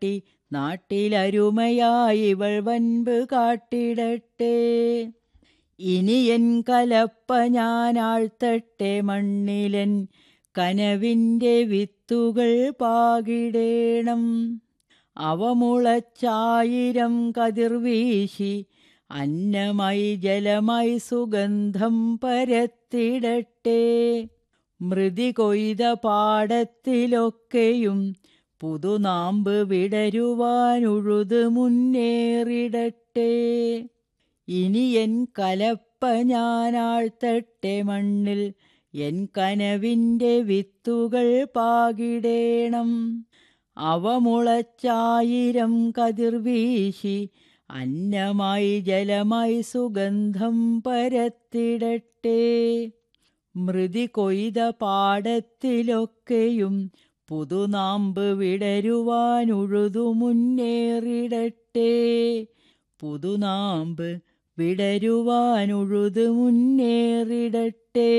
തട്ടി നാട്ടിലരുമയായി ഇവൾ വൻപ് കാട്ടിടട്ടെ ഇനി എൻ കലപ്പ ഞാൻ ആഴ്ത്തട്ടെ മണ്ണിലൻ കനവിൻ്റെ വിത്തുകൾ പാകിടേണം അവ മുളച്ചായിരം കതിർവീശി അന്നമായി ജലമായി സുഗന്ധം പരത്തിടട്ടെ മൃതി കൊയ്ത പാടത്തിലൊക്കെയും പുതുനാമ്പ് വിടരുവാനുഴുത് മുന്നേറിടട്ടെ ഇനി എൻ കലപ്പ ഞാൻ ആഴ്ത്തട്ടെ മണ്ണിൽ എൻ കനവിൻ്റെ വിത്തുകൾ പാകിടേണം അവ മുളച്ചായിരം കതിർവീശി അന്നമായി ജലമായി സുഗന്ധം പരത്തിടട്ടെ മൃതി കൊയ്ത പാടത്തിലൊക്കെയും പുതുനാമ്പ് വിടരുവാനുഴുതു മുന്നേറിടട്ടെ പുതുനാമ്പ് വിടരുവാനുഴുത് മുന്നേറിടട്ടെ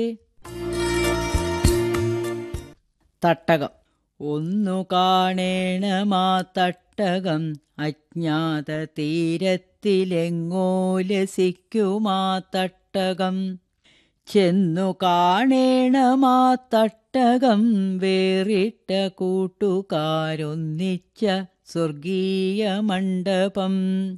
തട്ടകം ഒന്നു കാണേണമാ തട്ടകം അജ്ഞാത തീരത്തിലെങ്ങോ ലസിക്കുമാ തട്ടകം ചെന്നു കാണേണമാ തട്ടകം വേറിട്ട കൂട്ടുകാരൊന്നിച്ച സ്വർഗീയ മണ്ഡപം